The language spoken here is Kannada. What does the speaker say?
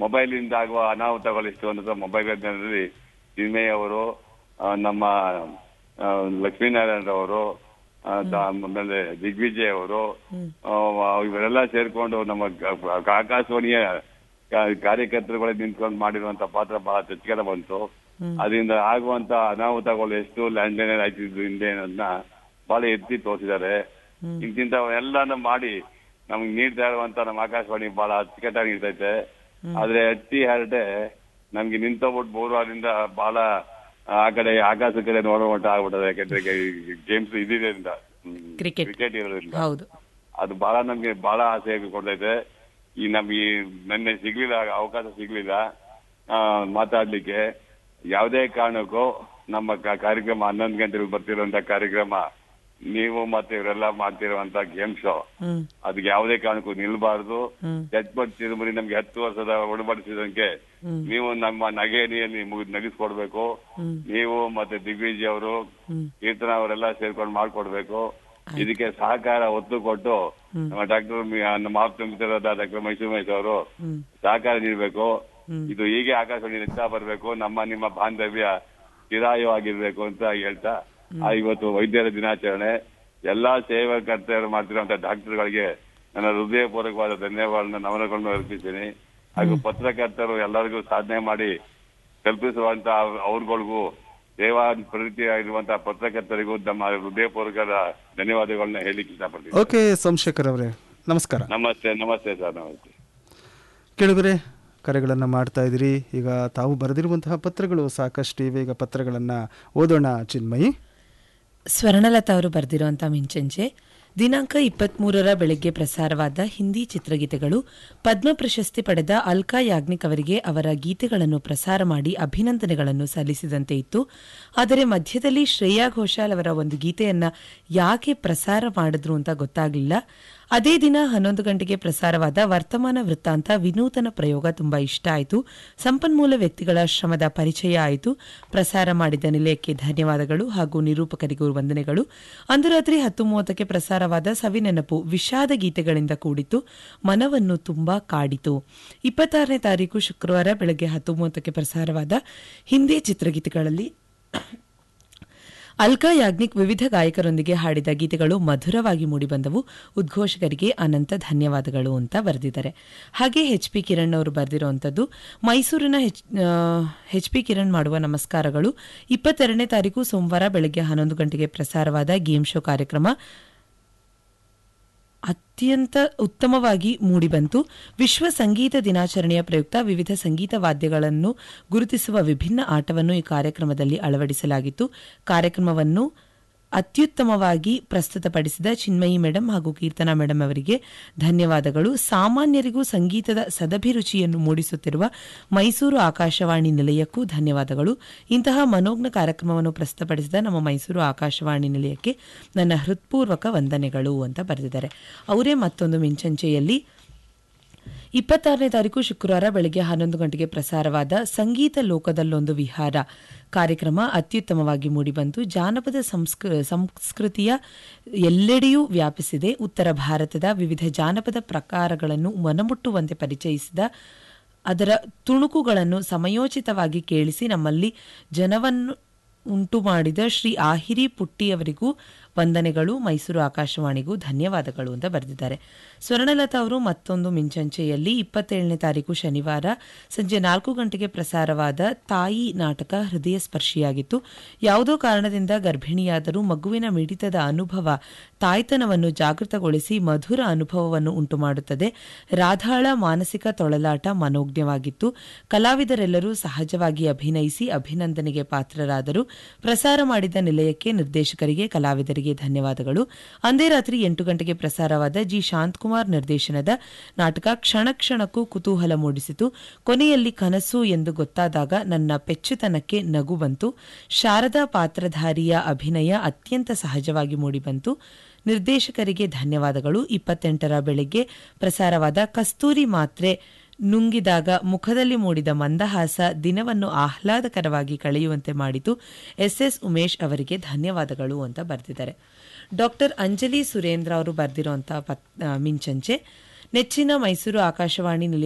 ಮೊಬೈಲ್ ಇಂದ ಆಗುವ ಅನಾಹುತಗಳು ಎಷ್ಟು ಅಂತ ಮೊಬೈಲ್ ನಲ್ಲಿ ಚಿನ್ಮಯ್ ಅವರು ಆ, ನಮ್ಮ ಆ, ಲಕ್ಷ್ಮೀನಾರಾಯಣ ಅವರು ಆ, ದ- ಆಮೇಲೆ ದಿಗ್ವಿಜಯ್ ಅವರು ಆ, ಇವರೆಲ್ಲ ಸೇರ್ಕೊಂಡು ನಮ್ಮ ಗ- ಆಕಾಶವಾಣಿಯ ಕಾ- ಕಾರ್ಯಕರ್ತರುಗಳೇ ನಿಂತ್ಕೊಂಡು ಮಾಡಿರುವಂತ ಪಾತ್ರ ಬಹಳ ಚಚ್ಚಕರ ಬಂತು ಅದರಿಂದ ಆಗುವಂತ ಅನಾಹುತಗಳು ಎಷ್ಟು ಲ್ಯಾಂಡ್ ಲೈನ್ ಆಯ್ತಿದ್ದು ಹಿಂದೆ ಅನ್ನೋದನ್ನ ಬಹಳ ಎತ್ತಿ ತೋರಿಸಿದ್ದಾರೆ ಇಂತಿಂತವನ್ನೆಲ್ಲಾನು ಮಾಡಿ ನಮ್ಗೆ ನೀಡ್ತಾ ಇರುವಂತ ನಮ್ಮ ಆಕಾಶವಾಣಿ ಬಹಳ ಅಚ್ಚುಕಟ್ಟಾಗಿ ನೀಡ್ತೈತೆ ಆದ್ರೆ ಅತಿ ಹರಟೆ ನಮ್ಗೆ ನಿಂತೋಗ್ಬಿಟ್ಟು ಮೂರು ವಾರದಿಂದ ಬಹಳ ಆ ಕಡೆ ಆಕಾಶ ಕಡೆ ನೋಡೋ ಮಟ್ಟ ಆಗ್ಬಿಟ್ಟದೆ ಯಾಕಂದ್ರೆ ಗೇಮ್ಸ್ ಇದ್ದಿದ್ದರಿಂದ Cricket. ಕ್ರಿಕೆಟ್ ಇರೋದ್ರಿಂದ ಹೌದು ಅದು ಬಹಳ ನಮ್ಗೆ ಬಹಳ ಆಸೆ ಕೊಡ್ತೈತೆ ಈ ನಮ್ಗೆ ಈ ನೆನ್ನೆ ಸಿಗ್ಲಿಲ್ಲ ಅವಕಾಶ ಸಿಗ್ಲಿಲ್ಲ ಆ, ಮಾತಾಡ್ಲಿಕ್ಕೆ ಯಾವುದೇ ಕಾರಣಕ್ಕೂ ನಮ್ಮ ಕ- ಕಾರ್ಯಕ್ರಮ ಹನ್ನೊಂದು ಗಂಟೆಗೆ ಬರ್ತಿರುವಂತ ಕಾರ್ಯಕ್ರಮ ನೀವು ಮತ್ತೆ ಇವರೆಲ್ಲ ಮಾಡ್ತಿರುವಂತ ಗೇಮ್ ಶೋ ಹ್ಮ್ ಅದಕ್ಕೆ ಯಾವುದೇ ಕಾರಣಕ್ಕೂ ನಿಲ್ಬಾರ್ದು ಹ್ಮ್. ಜಜ್ಬಟ್ ತಿರುಮರಿ ನಮ್ಗೆ ಹತ್ತು ವರ್ಷದ ಒಡಂಬಡಿಸಿದಂಗೆ ಹ್ಮ್. ನೀವು ನಮ್ಮ ನಗೆನಿಯಲ್ಲಿ ಮುಗಿದ್ ನಗಿಸ್ಕೊಡ್ಬೇಕು ಹ್ಮ್. ನೀವು ಮತ್ತೆ ದಿಗ್ವಿಜಯ್ ಅವರು ಹ್ಮ್. ಕೀರ್ತನ ಅವರೆಲ್ಲ ಸೇರ್ಕೊಂಡು ಮಾಡ್ಕೊಡ್ಬೇಕು ಇದಕ್ಕೆ ಸಹಕಾರ ಒತ್ತು ಕೊಟ್ಟು ನಮ್ಮ ಡಾಕ್ಟರ್ ನಮ್ಮ ಆಪ್ತ ಮಿತ್ರರಾದ ಡಾಕ್ಟರ್ ಮೈಸೂರು ಮಹೇಶ್ ಅವರು ಹ್ಮ್ ಸಹಕಾರ ನೀಡಬೇಕು ಹ್ಮ್. ಇದು ಹೀಗೆ ಆಕಾಶವಾಣಿ ನೆಚ್ಚಾ ಬರಬೇಕು ನಮ್ಮ ನಿಮ್ಮ ಬಾಂಧವ್ಯ ಚಿರಾಯವಾಗಿರ್ಬೇಕು ಅಂತ ಹೇಳ್ತಾ ಆ ಇವತ್ತು ವೈದ್ಯರ ದಿನಾಚರಣೆ ಎಲ್ಲಾ ಸೇವಾಕರ್ತರು ಮಾಡ್ತಿರುವಂತ ಡಾಕ್ಟರ್ಗಳಿಗೆ ನನ್ನ ಹೃದಯಪೂರ್ವಕವಾದ ಧನ್ಯವಾದಗಳನ್ನ ನಮನಗಳನ್ನು ಅರ್ಪಿಸ್ತೀನಿ ಹಾಗೂ ಪತ್ರಕರ್ತರು ಎಲ್ಲರಿಗೂ ಸಾಧನೆ ಮಾಡಿ ಕಲ್ಪಿಸುವಂತ ಅವ್ರಗಳಿಗೂ ಸೇವಾ ಪ್ರವೃತ್ತಿ ಆಗಿರುವಂತಹ ಪತ್ರಕರ್ತರಿಗೂ ನಮ್ಮ ಹೃದಯಪೂರ್ವಕದ ಧನ್ಯವಾದಗಳನ್ನ ಹೇಳಿಕ್ಕೆ ಇಷ್ಟಪಡ್ತೀನಿ ಓಕೆ ಸೋಮಶೇಖರ್ ಅವರೇ ನಮಸ್ಕಾರ ನಮಸ್ತೆ ನಮಸ್ತೆ ಸರ್ ನಮಸ್ತೆ ಕೇಳಿದರೆ ಕರೆಗಳನ್ನು ಮಾಡ್ತಾ ಇದ್ದೀರಿ ಈಗ ತಾವು ಬರೆದಿರುವಂತಹ ಪತ್ರಗಳು ಸಾಕಷ್ಟು ಇವೆ ಈಗ ಪತ್ರಗಳನ್ನು ಓದೋಣ ಚಿನ್ಮಯಿ ಸ್ವರ್ಣಲತಾ ಅವರು ಬರೆದಿರುವಂಥ ಮಿಂಚಂಚೆ ದಿನಾಂಕ ಇಪ್ಪತ್ಮೂರರ ಬೆಳಗ್ಗೆ ಪ್ರಸಾರವಾದ ಹಿಂದಿ ಚಿತ್ರಗೀತೆಗಳು ಪದ್ಮ ಪ್ರಶಸ್ತಿ ಪಡೆದ ಅಲ್ಕಾ ಯಾಗ್ನಿಕ್ ಅವರಿಗೆ ಅವರ ಗೀತೆಗಳನ್ನು ಪ್ರಸಾರ ಮಾಡಿ ಅಭಿನಂದನೆಗಳನ್ನು ಸಲ್ಲಿಸಿದಂತೆ ಇತ್ತು ಆದರೆ ಮಧ್ಯದಲ್ಲಿ ಶ್ರೇಯಾ ಘೋಷಾಲ್ ಅವರ ಒಂದು ಗೀತೆಯನ್ನ ಯಾಕೆ ಪ್ರಸಾರ ಮಾಡಿದ್ರು ಅಂತ ಗೊತ್ತಾಗಲಿಲ್ಲ ಅದೇ ದಿನ ಹನ್ನೊಂದು ಗಂಟೆಗೆ ಪ್ರಸಾರವಾದ ವರ್ತಮಾನ ವೃತ್ತಾಂತ ವಿನೂತನ ಪ್ರಯೋಗ ತುಂಬಾ ಇಷ್ಟ ಆಯಿತು ಸಂಪನ್ಮೂಲ ವ್ಯಕ್ತಿಗಳ ಶ್ರಮದ ಪರಿಚಯ ಆಯಿತು ಪ್ರಸಾರ ಮಾಡಿದ ನಿಲಯಕ್ಕೆ ಧನ್ಯವಾದಗಳು ಹಾಗೂ ನಿರೂಪಕರಿಗೂ ವಂದನೆಗಳು ಅಂದು ರಾತ್ರಿ ಹತ್ತು ಮೂವತ್ತಕ್ಕೆ ಪ್ರಸಾರವಾದ ಸವಿನೆನಪು ವಿಷಾದ ಗೀತೆಗಳಿಂದ ಕೂಡಿತು ಮನವನ್ನು ತುಂಬಾ ಕಾಡಿತು ಇಪ್ಪತ್ತಾರನೇ ತಾರೀಕು ಶುಕ್ರವಾರ ಬೆಳಗ್ಗೆ ಹತ್ತು ಮೂವತ್ತಕ್ಕೆ ಪ್ರಸಾರವಾದ ಹಿಂದಿ ಚಿತ್ರಗೀತೆಗಳಲ್ಲಿ ಅಲ್ಕಾ ಯಾಗ್ನಿಕ್ ವಿವಿಧ ಗಾಯಕರೊಂದಿಗೆ ಹಾಡಿದ ಗೀತೆಗಳು ಮಧುರವಾಗಿ ಮೂಡಿಬಂದವು ಉದ್ಘೋಷಕರಿಗೆ ಅನಂತ ಧನ್ಯವಾದಗಳು ಅಂತ ಬರೆದಿದ್ದಾರೆ ಹಾಗೆ ಎಚ್ ಪಿ ಕಿರಣ್ ಅವರು ಬರೆದಿರುವಂಥದ್ದು ಮೈಸೂರಿನ ಎಚ್ ಪಿ ಕಿರಣ್ ಮಾಡುವ ನಮಸ್ಕಾರಗಳು ಇಪ್ಪತ್ತೆರಡನೇ ತಾರೀಕು ಸೋಮವಾರ ಬೆಳಗ್ಗೆ ಹನ್ನೊಂದು ಗಂಟೆಗೆ ಪ್ರಸಾರವಾದ ಗೇಮ್ ಶೋ ಕಾರ್ಯಕ್ರಮ ಅತ್ಯಂತ ಉತ್ತಮವಾಗಿ ಮೂಡಿಬಂತು ವಿಶ್ವ ಸಂಗೀತ ದಿನಾಚರಣೆಯ ಪ್ರಯುಕ್ತ ವಿವಿಧ ಸಂಗೀತ ವಾದ್ಯಗಳನ್ನು ಗುರುತಿಸುವ ವಿಭಿನ್ನ ಆಟವನ್ನು ಈ ಕಾರ್ಯಕ್ರಮದಲ್ಲಿ ಅಳವಡಿಸಲಾಗಿತ್ತು ಕಾರ್ಯಕ್ರಮವನ್ನು ಅತ್ಯುತ್ತಮವಾಗಿ ಪ್ರಸ್ತುತಪಡಿಸಿದ ಚಿನ್ಮಯಿ ಮೇಡಂ ಹಾಗೂ ಕೀರ್ತನಾ ಮೇಡಂ ಅವರಿಗೆ ಧನ್ಯವಾದಗಳು ಸಾಮಾನ್ಯರಿಗೂ ಸಂಗೀತದ ಸದಭಿರುಚಿಯನ್ನು ಮೂಡಿಸುತ್ತಿರುವ ಮೈಸೂರು ಆಕಾಶವಾಣಿ ನಿಲಯಕ್ಕೂ ಧನ್ಯವಾದಗಳು ಇಂತಹ ಮನೋಜ್ಞ ಕಾರ್ಯಕ್ರಮವನ್ನು ಪ್ರಸ್ತುತಪಡಿಸಿದ ನಮ್ಮ ಮೈಸೂರು ಆಕಾಶವಾಣಿ ನಿಲಯಕ್ಕೆ ನನ್ನ ಹೃತ್ಪೂರ್ವಕ ವಂದನೆಗಳು ಅಂತ ಬರೆದಿದ್ದಾರೆ ಅವರೇ ಮತ್ತೊಂದು ಮಿಂಚಂಚೆಯಲ್ಲಿ ಇಪ್ಪತ್ತಾರನೇ ತಾರೀಕು ಶುಕ್ರವಾರ ಬೆಳಗ್ಗೆ ಹನ್ನೊಂದು ಗಂಟೆಗೆ ಪ್ರಸಾರವಾದ ಸಂಗೀತ ಲೋಕದಲ್ಲೊಂದು ವಿಹಾರ ಕಾರ್ಯಕ್ರಮ ಅತ್ಯುತ್ತಮವಾಗಿ ಮೂಡಿಬಂತು ಜಾನಪದ ಸಂಸ್ಕೃ ಸಂಸ್ಕೃತಿಯ ಎಲ್ಲೆಡೆಯೂ ವ್ಯಾಪಿಸಿದೆ ಉತ್ತರ ಭಾರತದ ವಿವಿಧ ಜಾನಪದ ಪ್ರಕಾರಗಳನ್ನು ಮನಮುಟ್ಟುವಂತೆ ಪರಿಚಯಿಸಿದ ಅದರ ತುಣುಕುಗಳನ್ನು ಸಮಯೋಚಿತವಾಗಿ ಕೇಳಿಸಿ ನಮ್ಮಲ್ಲಿ ಜನವನ್ನು ಉಂಟು ಮಾಡಿದ ಶ್ರೀ ಆಹಿರಿ ಪುಟ್ಟಿಯವರಿಗೂ ವಂದನೆಗಳು ಮೈಸೂರು ಆಕಾಶವಾಣಿಗೂ ಧನ್ಯವಾದಗಳು ಅಂತ ಬರೆದಿದ್ದಾರೆ ಸ್ವರ್ಣಲತಾ ಅವರು ಮತ್ತೊಂದು ಮಿಂಚಂಚೆಯಲ್ಲಿ ಇಪ್ಪತ್ತೇಳನೇ ತಾರೀಕು ಶನಿವಾರ ಸಂಜೆ ನಾಲ್ಕು ಗಂಟೆಗೆ ಪ್ರಸಾರವಾದ ತಾಯಿ ನಾಟಕ ಹೃದಯ ಸ್ಪರ್ಶಿಯಾಗಿತ್ತು ಯಾವುದೋ ಕಾರಣದಿಂದ ಗರ್ಭಿಣಿಯಾದರೂ ಮಗುವಿನ ಮಿಡಿತದ ಅನುಭವ ತಾಯ್ತನವನ್ನು ಜಾಗೃತಗೊಳಿಸಿ ಮಧುರ ಅನುಭವವನ್ನು ಉಂಟುಮಾಡುತ್ತದೆ ರಾಧಾಳ ಮಾನಸಿಕ ತೊಳಲಾಟ ಮನೋಜ್ಞವಾಗಿತ್ತು ಕಲಾವಿದರೆಲ್ಲರೂ ಸಹಜವಾಗಿ ಅಭಿನಯಿಸಿ ಅಭಿನಂದನೆಗೆ ಪಾತ್ರರಾದರು ಪ್ರಸಾರ ಮಾಡಿದ ನಿಲಯಕ್ಕೆ ನಿರ್ದೇಶಕರಿಗೆ ಕಲಾವಿದರಿಗೆ ಧನ್ಯವಾದಗಳು ಅಂದೇ ರಾತ್ರಿ ಎಂಟು ಗಂಟೆಗೆ ಪ್ರಸಾರವಾದ ಜಿ ಶಾಂತಕುಮಾರ್ ನಿರ್ದೇಶನದ ನಾಟಕ ಕ್ಷಣ ಕ್ಷಣಕ್ಕೂ ಕುತೂಹಲ ಮೂಡಿಸಿತು ಕೊನೆಯಲ್ಲಿ ಕನಸು ಎಂದು ಗೊತ್ತಾದಾಗ ನನ್ನ ಪೆಚ್ಚುತನಕ್ಕೆ ನಗು ಬಂತು ಶಾರದಾ ಪಾತ್ರಧಾರಿಯ ಅಭಿನಯ ಅತ್ಯಂತ ಸಹಜವಾಗಿ ಮೂಡಿಬಂತು ನಿರ್ದೇಶಕರಿಗೆ ಧನ್ಯವಾದಗಳು ಇಪ್ಪತ್ತೆಂಟರ ಬೆಳಗ್ಗೆ ಪ್ರಸಾರವಾದ ಕಸ್ತೂರಿ ಮಾತ್ರೆ ನುಂಗಿದಾಗ ಮುಖದಲ್ಲಿ ಮೂಡಿದ ಮಂದಹಾಸ ದಿನವನ್ನು ಆಹ್ಲಾದಕರವಾಗಿ ಕಳೆಯುವಂತೆ ಮಾಡಿತು ಎಸ್ಎಸ್ ಉಮೇಶ್ ಅವರಿಗೆ ಧನ್ಯವಾದಗಳು ಅಂತ ಬರೆದಿದ್ದಾರೆ ಡಾಕ್ಟರ್ ಅಂಜಲಿ ಸುರೇಂದ್ರ ಅವರು ಬರೆದಿರುವಂತಹ ಮಿಂಚಂಚೆ ನೆಚ್ಚಿನ ಮೈಸೂರು ಆಕಾಶವಾಣಿ ನಿಲಯ